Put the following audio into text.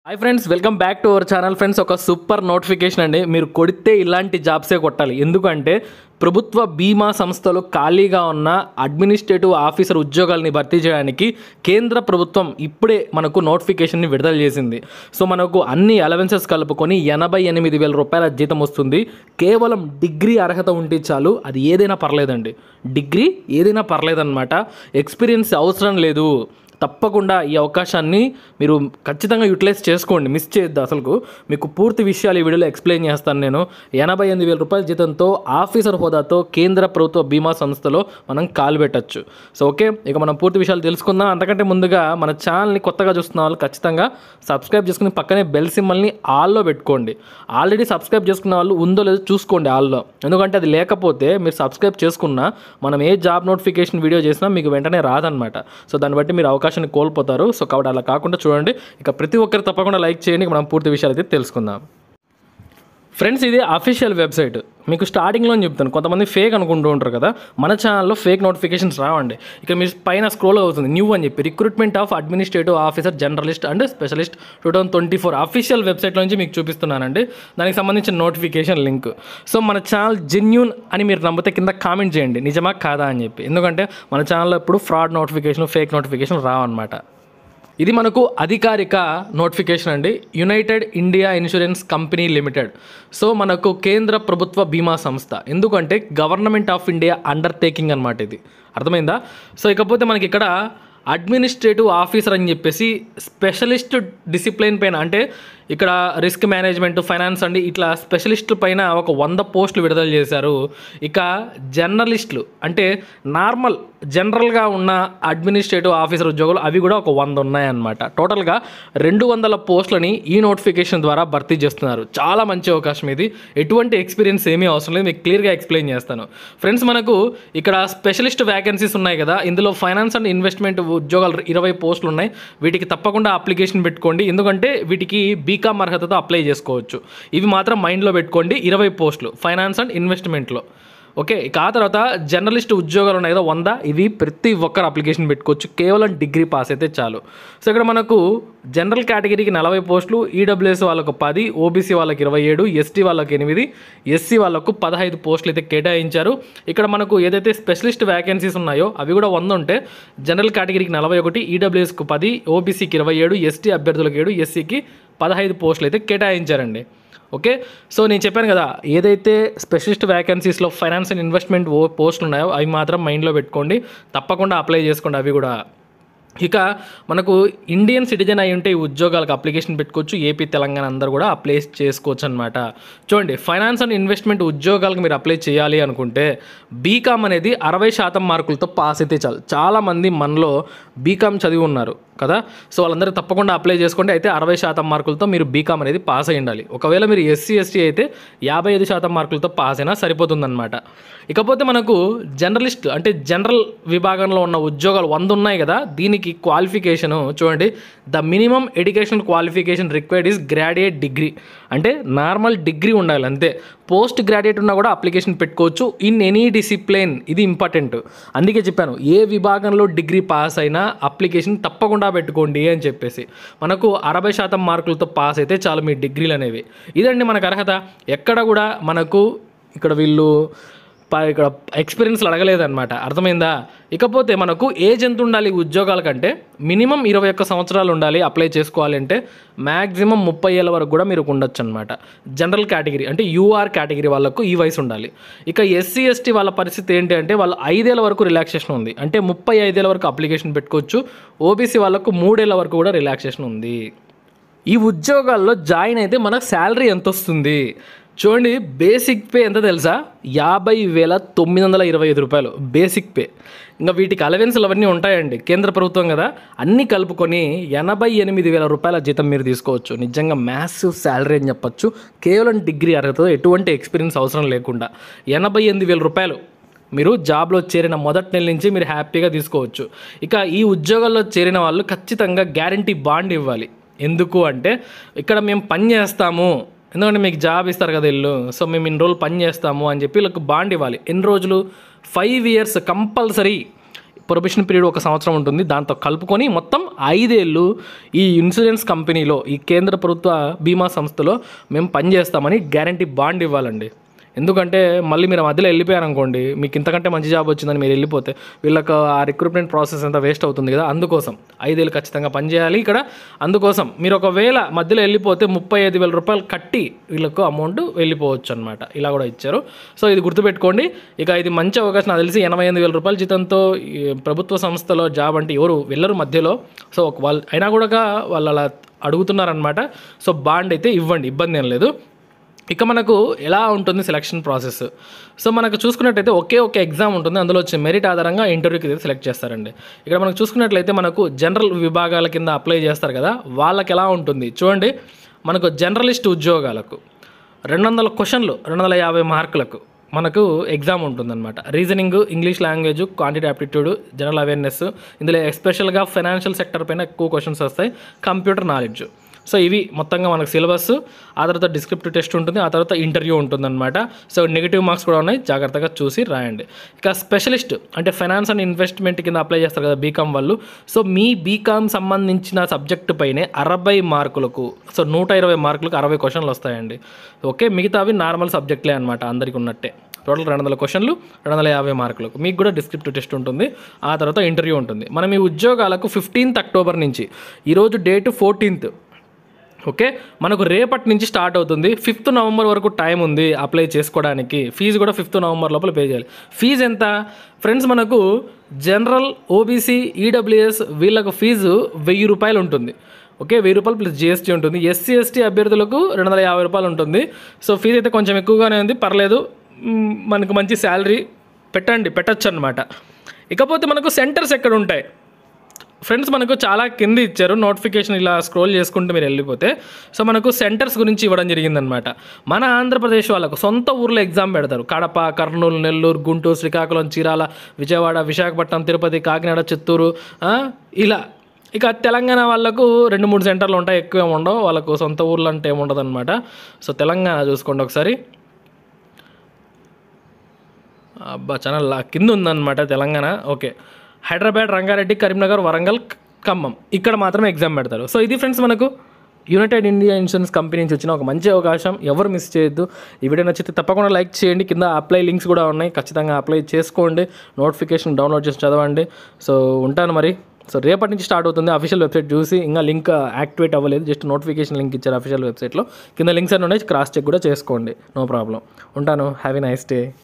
hi friends welcome back to our channel friends ఒక super notification అండి మీరు కొడితే ఇలాంటి జాబ్సే కొట్టాలి ఎందుకంటే ప్రభుత్వ బీమా సంస్థలు ఖాళీగా ఉన్న అడ్మినిస్ట్రేటివ్ ఆఫీసర్ ఉద్యోగాల్ని భర్తీ చేయడానికి కేంద్ర ప్రభుత్వం ఇప్పుడే మనకు నోటిఫికేషన్ని విడుదల చేసింది సో మనకు అన్ని అలవెన్సెస్ కలుపుకొని ఎనభై ఎనిమిది వేల రూపాయల జీతం వస్తుంది కేవలం డిగ్రీ అర్హత ఉంటే చాలు అది ఏదైనా పర్లేదండి డిగ్రీ ఏదైనా పర్లేదన్నమాట ఎక్స్పీరియన్స్ అవసరం లేదు తప్పకుండా ఈ అవకాశాన్ని మీరు ఖచ్చితంగా యూటిలైజ్ చేసుకోండి మిస్ చేయొద్దు అసలుకు మీకు పూర్తి విషయాలు ఈ వీడియోలో ఎక్స్ప్లెయిన్ చేస్తాను నేను ఎనభై ఎనిమిది వేల రూపాయల జీతంతో ఆఫీసర్ హోదాతో కేంద్ర ప్రభుత్వ బీమా సంస్థలో మనం కాలు పెట్టచ్చు సో ఓకే ఇక మనం పూర్తి విషయాలు తెలుసుకుందాం అంతకంటే ముందుగా మన ఛానల్ని కొత్తగా చూస్తున్న వాళ్ళు ఖచ్చితంగా సబ్స్క్రైబ్ చేసుకుని పక్కనే బెల్ సింబల్ని ఆల్లో పెట్టుకోండి ఆల్రెడీ సబ్స్క్రైబ్ చేసుకున్న వాళ్ళు ఉందో లేదో చూసుకోండి ఆల్లో ఎందుకంటే అది లేకపోతే మీరు సబ్స్క్రైబ్ చేసుకున్నా మనం ఏ జాబ్ నోటిఫికేషన్ వీడియో చేసినా మీకు వెంటనే రాదనమాట సో దాన్ని బట్టి మీరు అవకాశాన్ని కోల్పోతారు సో కాబట్టి అలా కాకుండా చూడండి ఇక ప్రతి ఒక్కరు తప్పకుండా లైక్ చేయండి ఇక మనం పూర్తి విషయాలు అయితే తెలుసుకుందాం ఫ్రెండ్స్ ఇది అఫీషియల్ వెబ్సైట్ మీకు స్టార్టింగ్లో చెప్తాను కొంతమంది ఫేక్ అనుకుంటూ ఉంటారు కదా మన ఛానల్లో ఫేక్ నోటిఫికేషన్స్ రావండి ఇక మీ పైన స్క్రోల్ అవుతుంది న్యూ అని చెప్పి recruitment of administrative officer journalist and specialist two thousand twenty four official website నుంచి మీకు చూపిస్తున్నానండి దానికి సంబంధించిన నోటిఫికేషన్ లింక్ సో మన ఛానల్ జెన్యూన్ అని మీరు నమ్మితే కింద కామెంట్ చేయండి నిజమా కాదా అని చెప్పి ఎందుకంటే మన ఛానల్లో ఎప్పుడు ఫ్రాడ్ నోటిఫికేషన్ ఫేక్ నోటిఫికేషన్ రావన్నమాట ఇది మనకు అధికారిక నోటిఫికేషన్ అండి United India insurance company limited so మనకు కేంద్ర ప్రభుత్వ బీమా సంస్థ ఎందుకంటే గవర్నమెంట్ ఆఫ్ ఇండియా అండర్టేకింగ్ అనమాట ఇది అర్థమైందా సో ఇకపోతే మనకి ఇక్కడ అడ్మినిస్ట్రేటివ్ ఆఫీసర్ అని చెప్పేసి స్పెషలిస్ట్ డిసిప్లిన్ పైన అంటే ఇక్కడ రిస్క్ మేనేజ్మెంట్ ఫైనాన్స్ అండి ఇట్లా స్పెషలిస్టుల పైన ఒక వంద పోస్టులు విడుదల చేశారు ఇక జర్నలిస్టులు అంటే నార్మల్ జనరల్గా ఉన్న అడ్మినిస్ట్రేటివ్ ఆఫీసర్ ఉద్యోగులు అవి కూడా ఒక వంద ఉన్నాయన్నమాట టోటల్గా రెండు వందల పోస్టులని ఈ నోటిఫికేషన్ ద్వారా భర్తీ చేస్తున్నారు చాలా మంచి అవకాశం ఇది ఎటువంటి ఎక్స్పీరియన్స్ ఏమీ అవసరం లేదు మీకు క్లియర్గా ఎక్స్ప్లెయిన్ చేస్తాను ఫ్రెండ్స్ మనకు ఇక్కడ స్పెషలిస్ట్ వ్యాకెన్సీస్ ఉన్నాయి కదా ఇందులో ఫైనాన్స్ అండ్ ఇన్వెస్ట్మెంట్ ఉద్యోగాలు ఇరవై పోస్టులు ఉన్నాయి వీటికి తప్పకుండా అప్లికేషన్ పెట్టుకోండి ఎందుకంటే వీటికి బీకామ్ అర్హతతో అప్లై చేసుకోవచ్చు ఇవి మాత్రం మైండ్లో పెట్టుకోండి ఇరవై పోస్టులు ఫైనాన్స్ అండ్ ఇన్వెస్ట్మెంట్లో ఓకే ఇక ఆ తర్వాత జర్నలిస్ట్ ఉద్యోగాలు ఉన్నాయి కదా వంద ఇవి ప్రతి ఒక్కరు అప్లికేషన్ పెట్టుకోవచ్చు కేవలం డిగ్రీ పాస్ అయితే చాలు సో ఇక్కడ మనకు జనరల్ కేటగిరీకి నలభై పోస్టులు ఈడబ్ల్యూఎస్ వాళ్ళకు పది ఓబీసీ వాళ్ళకి ఇరవై ఏడు ఎస్టీ వాళ్ళకి ఎనిమిది ఎస్సీ వాళ్ళకు పదహైదు పోస్టులు అయితే కేటాయించారు ఇక్కడ మనకు ఏదైతే స్పెషలిస్ట్ వ్యాకెన్సీస్ ఉన్నాయో అవి కూడా వంద ఉంటే జనరల్ కేటగిరీకి నలభై ఒకటి ఈడబ్ల్యూఎస్కు పది ఓబీసీకి ఇరవై ఏడు ఎస్టీ అభ్యర్థులకు ఏడు ఎస్సీకి పదహైదు పోస్టులు అయితే కేటాయించారండి ఓకే సో నేను చెప్పాను కదా ఏదైతే స్పెషలిస్ట్ వ్యాకెన్సీస్లో ఫైనాన్స్ అండ్ ఇన్వెస్ట్మెంట్ ఓ పోస్టులు ఉన్నాయో అవి మాత్రం మైండ్లో పెట్టుకోండి తప్పకుండా అప్లై చేసుకోండి అవి కూడా ఇక మనకు ఇండియన్ సిటిజన్ అయి ఉంటే ఈ ఉద్యోగాలకు అప్లికేషన్ పెట్టుకోవచ్చు ఏపీ తెలంగాణ అందరూ కూడా అప్లై చేసుకోవచ్చు అనమాట చూడండి ఫైనాన్స్ అండ్ ఇన్వెస్ట్మెంట్ ఉద్యోగాలకు మీరు అప్లై చేయాలి అనుకుంటే బీకామ్ అనేది అరవై శాతం మార్కులతో పాస్ అయితే చాలు చాలామంది మనలో బీకామ్ చదివి ఉన్నారు కదా సో వాళ్ళందరూ తప్పకుండా అప్లై చేసుకోండి అయితే అరవై శాతం మార్కులతో మీరు బీకామ్ అనేది పాస్ అయి ఉండాలి ఒకవేళ మీరు ఎస్సీ ఎస్టీ అయితే యాభై ఐదు శాతం మార్కులతో పాస్ అయినా సరిపోతుందన్నమాట ఇకపోతే మనకు జర్నలిస్ట్ అంటే జనరల్ విభాగంలో ఉన్న ఉద్యోగాలు వంద ఉన్నాయి కదా దీనికి క్వాలిఫికేషను చూడండి the minimum education qualification required is graduate degree అంటే నార్మల్ డిగ్రీ ఉండాలి అంతే పోస్ట్ గ్రాడ్యుయేట్ ఉన్నా కూడా అప్లికేషన్ పెట్టుకోవచ్చు ఇన్ ఎనీ డిసిప్లిన్ ఇది ఇంపార్టెంట్ అందుకే చెప్పాను ఏ విభాగంలో డిగ్రీ పాస్ అయినా అప్లికేషన్ తప్పకుండా పెట్టుకోండి అని చెప్పేసి మనకు అరవై శాతం మార్కులతో పాస్ అయితే చాలు మీ డిగ్రీలు అనేవి ఇదండి మనకు అర్హత ఎక్కడ కూడా మనకు ఇక్కడ వీళ్ళు ప- ఇక్కడ ఎక్స్పీరియన్స్లు అడగలేదన్నమాట అర్థమైందా ఇకపోతే మనకు ఏజ్ ఎంత ఉండాలి ఈ ఉద్యోగాల కంటే మినిమం ఇరవై ఒక్క సంవత్సరాలు ఉండాలి అప్లై చేసుకోవాలంటే మ్యాక్సిమం ముప్పై ఏళ్ళ వరకు కూడా మీరు ఉండొచ్చు అనమాట జనరల్ కేటగిరీ అంటే యూఆర్ కేటగిరీ వాళ్ళకు ఈ వయసు ఉండాలి ఇక ఎస్సీ ఎస్టీ వాళ్ళ పరిస్థితి ఏంటి అంటే వాళ్ళు ఐదేళ్ళ వరకు రిలాక్సేషన్ ఉంది అంటే ముప్పై ఐదేళ్ళ వరకు అప్లికేషన్ పెట్టుకోవచ్చు ఓబీసీ వాళ్ళకు మూడేళ్ళ వరకు కూడా రిలాక్సేషన్ ఉంది ఈ ఉద్యోగాల్లో జాయిన్ అయితే మనకు శాలరీ ఎంత వస్తుంది చూడండి బేసిక్ పే ఎంత తెలుసా యాభై వేల తొమ్మిది వందల ఇరవై ఐదు రూపాయలు బేసిక్ పే ఇంకా వీటికి అలవెన్స్లు అవన్నీ ఉంటాయండి కేంద్ర ప్రభుత్వం కదా అన్నీ కలుపుకొని ఎనభై ఎనిమిది వేల రూపాయల జీతం మీరు తీసుకోవచ్చు నిజంగా మ్యాసివ్ శాలరీ అని చెప్పొచ్చు కేవలం డిగ్రీ అర్హత ఎటువంటి ఎక్స్పీరియన్స్ అవసరం లేకుండా ఎనభై ఎనిమిది వేల రూపాయలు మీరు జాబ్లో చేరిన మొదటి నెల నుంచి మీరు హ్యాపీగా తీసుకోవచ్చు ఇక ఈ ఉద్యోగాల్లో చేరిన వాళ్ళు ఖచ్చితంగా గ్యారంటీ బాండ్ ఇవ్వాలి ఎందుకు అంటే ఇక్కడ మేము పని చేస్తాము ఎందుకంటే మీకు జాబ్ ఇస్తారు కదా ఇల్లు సో మేము ఇన్ని రోజులు పని చేస్తాము అని చెప్పి వీళ్ళకి బాండ్ ఇవ్వాలి ఎన్ని రోజులు five years compulsory probation period ఒక సంవత్సరం ఉంటుంది దాంతో కలుపుకొని మొత్తం ఐదేళ్ళు ఈ ఇన్సూరెన్స్ కంపెనీలో ఈ కేంద్ర ప్రభుత్వ బీమా సంస్థలో మేము పనిచేస్తామని గ్యారంటీ బాండ్ ఇవ్వాలండి ఎందుకంటే మళ్ళీ మీరు మధ్యలో వెళ్ళిపోయారనుకోండి మీకు ఇంతకంటే మంచి జాబ్ వచ్చిందని మీరు వెళ్ళిపోతే వీళ్ళకి ఆ రిక్రూట్మెంట్ ప్రాసెస్ అంతా వేస్ట్ అవుతుంది కదా అందుకోసం ఐదేళ్ళు ఖచ్చితంగా పనిచేయాలి ఇక్కడ అందుకోసం మీరు ఒకవేళ మధ్యలో వెళ్ళిపోతే ముప్పై ఐదు వేల రూపాయలు కట్టి వీళ్ళకు అమౌంట్ వెళ్ళిపోవచ్చు అనమాట ఇలా కూడా ఇచ్చారు సో ఇది గుర్తుపెట్టుకోండి ఇక ఇది మంచి అవకాశం నాకు తెలిసి ఎనభై ఎనిమిది వేల రూపాయల జీతంతో ఈ ప్రభుత్వ సంస్థలో జాబ్ అంటే ఎవరు వెళ్ళరు మధ్యలో సో ఒక వాళ్ళు అయినా కూడా వాళ్ళు అలా అడుగుతున్నారనమాట సో బాండ్ అయితే ఇవ్వండి ఇబ్బంది ఏం లేదు ఇక మనకు ఎలా ఉంటుంది సెలక్షన్ ప్రాసెస్ సో మనకు చూసుకున్నట్టయితే ఒకే ఒక ఎగ్జామ్ ఉంటుంది అందులో వచ్చే మెరిట్ ఆధారంగా ఇంటర్వ్యూకి అయితే సెలెక్ట్ చేస్తారండి ఇక్కడ మనకు చూసుకున్నట్లయితే మనకు జనరల్ విభాగాల కింద అప్లై చేస్తారు కదా వాళ్ళకి ఎలా ఉంటుంది చూడండి మనకు జర్నలిస్ట్ ఉద్యోగాలకు రెండు వందల క్వశ్చన్లు రెండు వందల యాభై మార్కులకు మనకు ఎగ్జామ్ ఉంటుందన్నమాట reasoning English language quantity aptitude general awareness ఇందులో ఎస్పెషల్గా ఫైనాన్షియల్ సెక్టర్ పైన ఎక్కువ క్వశ్చన్స్ వస్తాయి కంప్యూటర్ నాలెడ్జ్ సో ఇవి మొత్తంగా మనకు సిలబస్ ఆ తర్వాత డిస్క్రిప్టివ్ టెస్ట్ ఉంటుంది ఆ తర్వాత ఇంటర్వ్యూ ఉంటుందన్నమాట సో నెగిటివ్ మార్క్స్ కూడా ఉన్నాయి జాగ్రత్తగా చూసి రాయండి ఇక స్పెషలిస్ట్ అంటే ఫైనాన్స్ అండ్ ఇన్వెస్ట్మెంట్ కింద అప్లై చేస్తారు కదా బీకామ్ వాళ్ళు సో మీ బీకామ్ సంబంధించిన సబ్జెక్టు పైనే అరవై మార్కులకు సో నూట ఇరవై మార్కులకు అరవై క్వశ్చన్లు వస్తాయండి ఓకే మిగతావి నార్మల్ సబ్జెక్టులే అనమాట అందరికీ ఉన్నట్టే టోటల్ రెండు వందల క్వశ్చన్లు రెండు వందల యాభై మార్కులకు మీకు కూడా డిస్క్రిప్టివ్ టెస్ట్ ఉంటుంది ఆ తర్వాత ఇంటర్వ్యూ ఉంటుంది మనం ఈ ఉద్యోగాలకు ఫిఫ్టీన్త్ అక్టోబర్ నుంచి ఈరోజు డేట్ ఫోర్టీన్త్ ఓకే మనకు రేపటి నుంచి స్టార్ట్ అవుతుంది ఫిఫ్త్ నవంబర్ వరకు టైం ఉంది అప్లై చేసుకోవడానికి ఫీజు కూడా ఫిఫ్త్ నవంబర్ లోపల పే చేయాలి ఫీజు ఎంత ఫ్రెండ్స్ మనకు జనరల్ ఓబీసీ ఈడబ్ల్యూఎస్ వీళ్ళకు ఫీజు వెయ్యి రూపాయలు ఉంటుంది ఓకే వెయ్యి రూపాయలు ప్లస్ జిఎస్టీ ఉంటుంది ఎస్సీ ఎస్టీ అభ్యర్థులకు రెండు వందల యాభై రూపాయలు ఉంటుంది సో ఫీజు అయితే కొంచెం ఎక్కువగానే ఉంది పర్లేదు మ్, మనకు మంచి శాలరీ పెట్టండి పెట్టచ్చు అనమాట ఇకపోతే మనకు సెంటర్స్ ఎక్కడ ఉంటాయి ఫ్రెండ్స్ మనకు చాలా కింద ఇచ్చారు నోటిఫికేషన్ ఇలా స్క్రోల్ చేసుకుంటూ మీరు వెళ్ళిపోతే సో మనకు సెంటర్స్ గురించి ఇవ్వడం జరిగిందనమాట మన ఆంధ్రప్రదేశ్ వాళ్ళకు సొంత ఊర్లో ఎగ్జామ్ పెడతారు కడప కర్నూలు నెల్లూరు గుంటూరు శ్రీకాకుళం చీరాల విజయవాడ విశాఖపట్నం తిరుపతి కాకినాడ చిత్తూరు ఆ, ఇలా ఇక తెలంగాణ వాళ్ళకు రెండు మూడు సెంటర్లు ఉంటాయి ఎక్కువ ఏమి ఉండవు వాళ్ళకు సొంత ఊర్లు అంటే ఏముండదు అనమాట సో తెలంగాణ చూసుకోండి ఒకసారి అబ్బా చాలా లా- కింద ఉందన్నమాట తెలంగాణ ఓకే హైదరాబాద్ రంగారెడ్డి కరీంనగర్ వరంగల్ క- ఖమ్మం ఇక్కడ మాత్రమే ఎగ్జామ్ పెడతారు సో ఇది ఫ్రెండ్స్ మనకు యునైటెడ్ ఇండియా ఇన్సూరెన్స్ కంపెనీ నుంచి వచ్చిన ఒక మంచి అవకాశం ఎవరు మిస్ చేయొద్దు ఈ వీడియో నచ్చితే తప్పకుండా లైక్ చేయండి కింద అప్లై లింక్స్ కూడా ఉన్నాయి ఖచ్చితంగా అప్లై చేసుకోండి నోటిఫికేషన్ డౌన్లోడ్ చేసి చదవండి సో ఉంటాను మరి సో రేపటి నుంచి స్టార్ట్ అవుతుంది అఫీషియల్ వెబ్సైట్ చూసి ఇంకా లింక్ యాక్టివేట్ అవ్వలేదు జస్ట్ నోటిఫికేషన్ లింక్ ఇచ్చారు అఫీషియల్ వెబ్సైట్లో కింద లింక్స్ అన్నీ ఉన్నాయి క్రాస్ చెక్ కూడా చేసుకోండి నో ప్రాబ్లం ఉంటాను హ్యావీ నైస్ డే